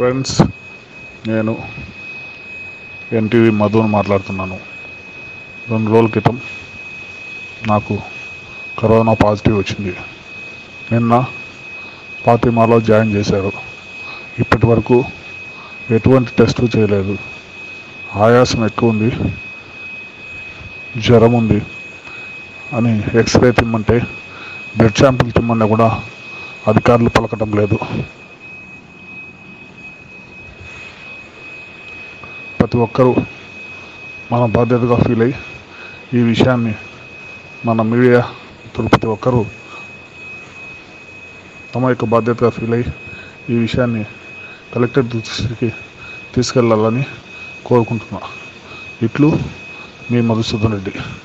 friends నేను NTV మధుని మాట్లాడుతున్నాను రెండు రోజుల క్రితం నాకు కరోనా పాజిటివ్ వచ్చింది నిన్న ఫాతిమాలో జాయిన్ చేశారు ఇప్పటి వరకు ఎటువంటి టెస్టు చేయలేదు ఆయాసం ఎక్కువ ఉంది జ్వరం ఉంది అని ఎక్స్రే తిమ్మంటే బ్లడ్ శాంపిల్ తిమ్మన్నా కూడా అధికారులు పలకటం లేదు ప్రతి ఒక్కరూ మన బాధ్యతగా ఫీల్ అయ్యి ఈ విషయాన్ని మన మీడియా ప్రతి ఒక్కరూ తమ యొక్క బాధ్యతగా ఫీల్ అయ్యి ఈ విషయాన్ని కలెక్టర్ దృష్టికి తీసుకెళ్లాలని కోరుకుంటున్నా ఇట్లు మీ మధుసూదన్ రెడ్డి